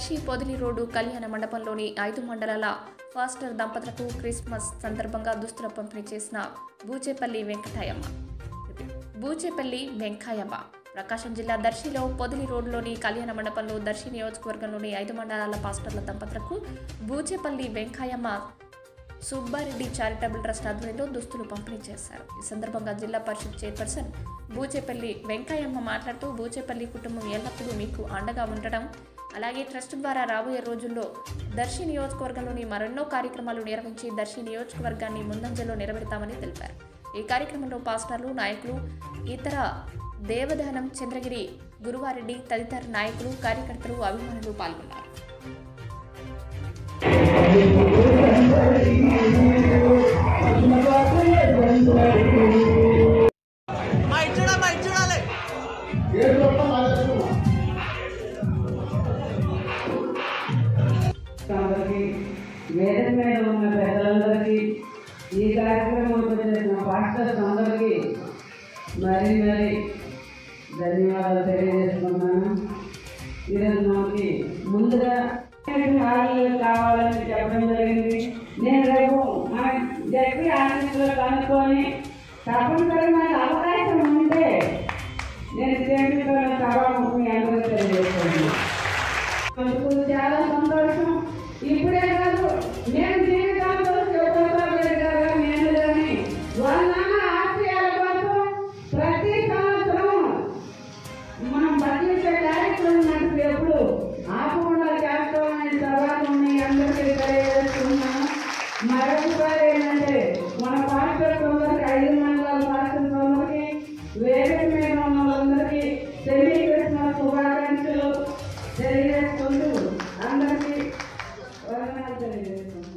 Darsi Podili road కళ్యాణ మండపంలోని ఐదు మండలాల ఫాస్టర్ దంపతులకు క్రిస్మస్ సందర్భంగా దుస్తుల పంపిణీ చేసిన బూచేపల్లి వెంకటాయమ్మ బూచేపల్లి వెంకాయమ్మ ప్రకాశం జిల్లా దర్శిలో పొదిలి రోడ్డులోని కళ్యాణ మండపంలో దర్శి నియోజకవర్గంలోని ఐదు మండలాల పాస్టర్ల దంపతులకు బూచేపల్లి వెంకాయమ్మ సుబ్బారెడ్డి చారిటబుల్ ట్రస్ట్ ఆధ్వర్యంలో దుస్తులు పంపిణీ చేశారు ఈ సందర్భంగా జిల్లా పరిషత్ చైర్పర్సన్ బూచేపల్లి వెంకయ్యమ్మ మాట్లాడుతూ బూచేపల్లి కుటుంబం ఎల్లప్పుడూ మీకు అండగా ఉండడం అలాగే ట్రస్ట్ ద్వారా రాబోయే రోజుల్లో దర్శి నియోజకవర్గంలోని మరెన్నో కార్యక్రమాలు నిర్వహించి దర్శి నియోజకవర్గాన్ని ముందంజలో నిలబెడతామని తెలిపారు ఈ కార్యక్రమంలో పాస్టర్లు నాయకులు ఇతర దేవదానం చంద్రగిరి గురువారెడ్డి తదితర నాయకులు కార్యకర్తలు అభిమానులు పాల్గొన్నారు మా ఇచ్చుడా మా ఇచ్చుడాలే అందరికీ వేదిక మీద ఉన్న పెద్దలందరికీ ఈ కార్యక్రమం చేసిన పాస్టర్స్ అందరికీ మరీ మరీ ధన్యవాదాలు తెలియజేసుకున్నాను ఈరోజు మనకి ముందుగా హాలు కావాలని చెప్పడం జరిగింది నేను రేపు మన జడ్పీ ఆఫీసులో కనుక్కొని తప్పనిసరిగా మనకు అవకాశం ఉంటే నేను చేతుల్లో సభాముఖం అందరికీ తెలియజేస్తున్నాను మనకు చాలా సంతోషం ఇప్పుడే కాదు నేను జీవితంలో చౌకబాబు గారు నేను కానీ వాళ్ళ నాన్న ఆశయాల కోసం ప్రతి సంవత్సరం మనం బదిలించే కార్యక్రమం నడిపేప్పుడు ఆపకుండా చేస్తామని సవాలు ఉన్నాయి అందరికీ తెలియజేస్తున్నాను మరొకసారి ఏంటంటే మన పాస్టర్ కొందరికి ఐదు మండలాల పాస్టర్ కొందరికి వేదిక మీద ఉన్న వాళ్ళందరికీ తెలియజేసిన శుభాకాంక్షలు తెలియజేసుకుంటూ అందరికీ వందనాలు తెలియజేస్తున్నాను